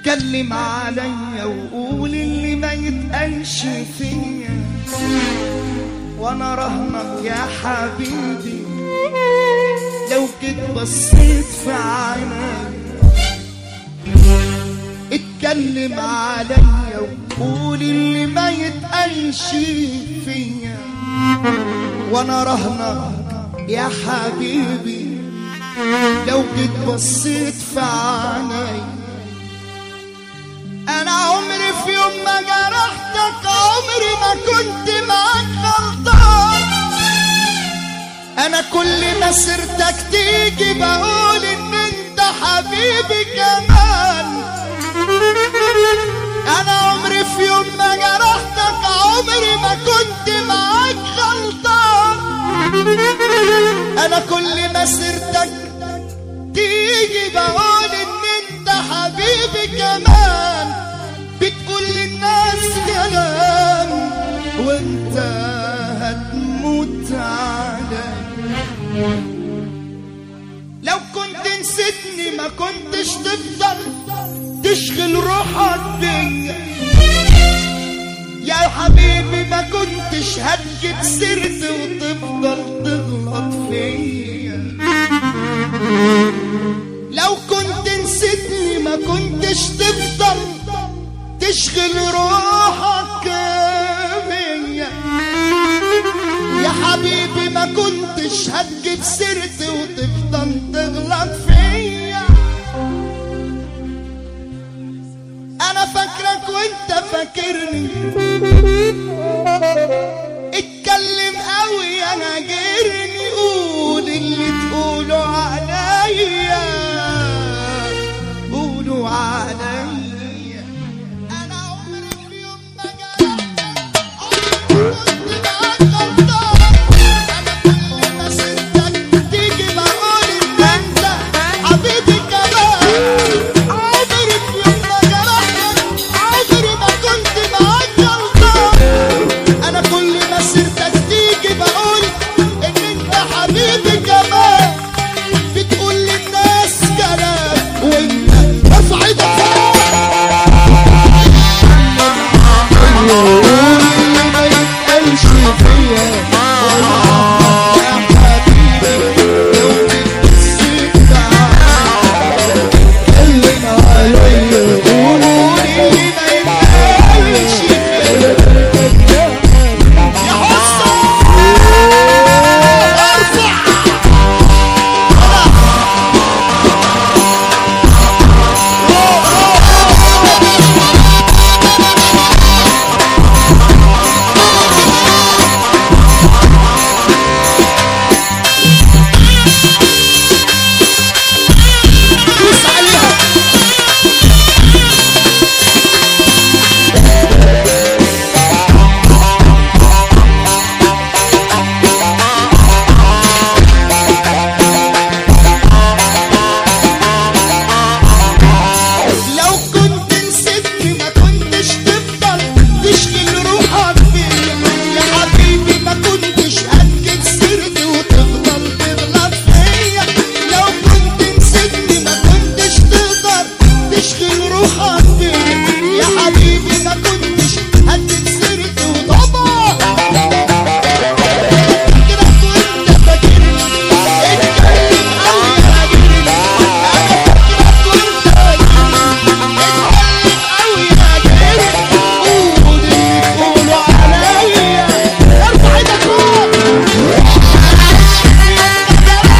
اتكلم عليا وقول اللي ما يتقالش فيا وانا رهنك يا حبيبي لو جيت بصيت في عيني اتكلم عليا وقول اللي ما يتقالش فيا وانا رهنك يا حبيبي لو جيت بصيت في عيني انا عمري في يوم ما جرحتك عمري ما كنت معاك غلطان انا كل ما سيرتك تيجي بقول ان انت حبيبي كمان انا عمري في يوم ما جرحتك عمري ما كنت معاك غلطان انا كل ما سيرتك تيجي بقول ان انت حبيبي كمان بتقول للناس كلام وانت هتموت علي لو كنت نسيتني ما كنتش تفضل تشغل روحك بيا يا حبيبي ما كنتش هتجيب سيرتي وتفضل تغلط فيا لو كنت نسيتني ما كنتش تفضل تشغل روحك بيا يا حبيبي ما كنتش هتجيب سيرتي وتفضل تغلط فيا انا فاكرك وانت فاكرني اتكلم قوي انا جرني قول اللي تقوله عليا قولوا عليا انا عمري في يوم ما جرحتك عمري كنت معاك غلطان انا كل ما سبتك تيجي بقول ان انت حبيبي كمان عمري في يوم ما جرحتك عمري ما كنت معاك غلطان انا كل ما سيرتك تيجي بقول ان انت حبيبي كمان بتقول للناس كلام وانت ارفع ايدك فوق اللي ما يتقالش فيا يا حبيبي لو بتسيب اتكلم عليا قول اللي ما يتقالش فيا يا حسن ارفع دوس عليها لو كنت نسيتني ما كنتش تفضل تشغل روحك بيا يا حبيبي ما كنتش هتجيب سيرتي وتفضل تغلط فيا لو كنت نسيتني ما كنتش تقدر تشغل روحك بيا يا حبيبي ما كنتش هتجيب سيرتي وطبعا كده كنت فاكرني اتكلم قوي يا جرني انا فاكرك كنت فاكرني اتكلم قوي يا جرني قول اللي تقوله عليا ارفع ايدك فوق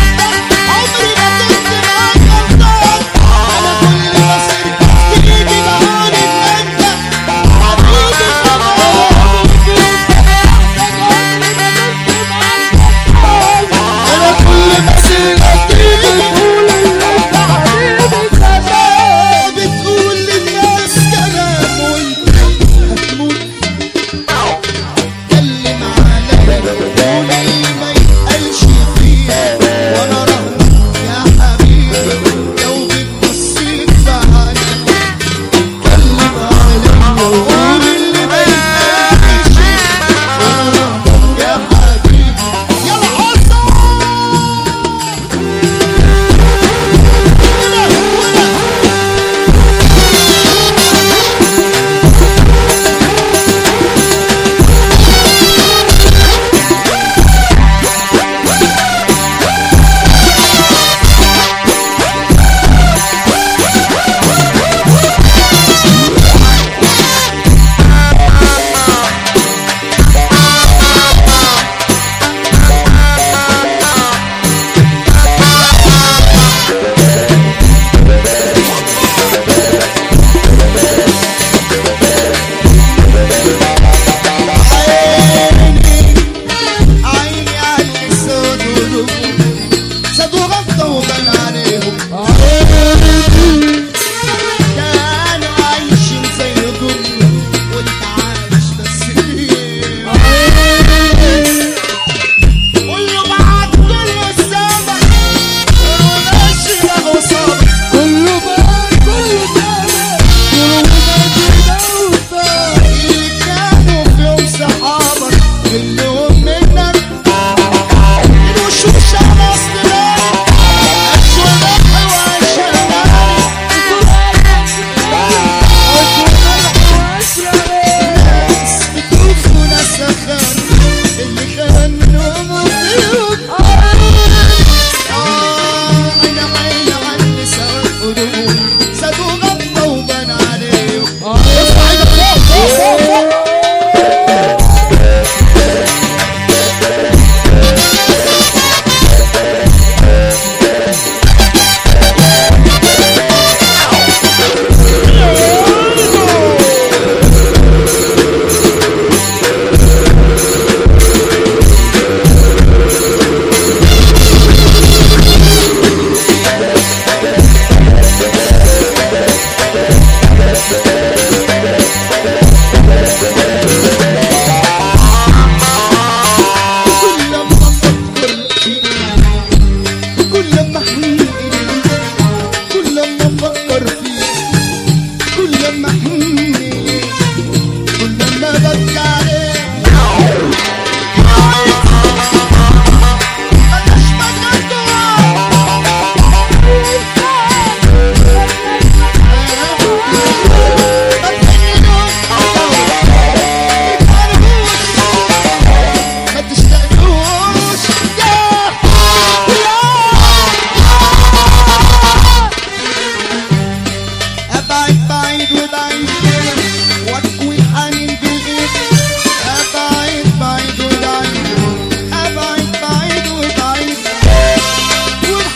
عمري ما كنت معاك غلطان انا كل ما سيرتك تيجي ابعد بعيد وبعيد واكوي حنين بالايد ابعد بعيد وبعيد ابعد بعيد وبعيد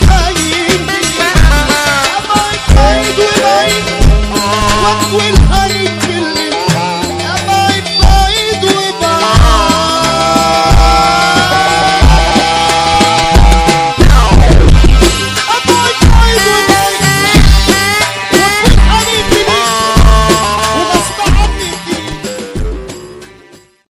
والحنين ابعد بعيد وبعيد واكوي الحنين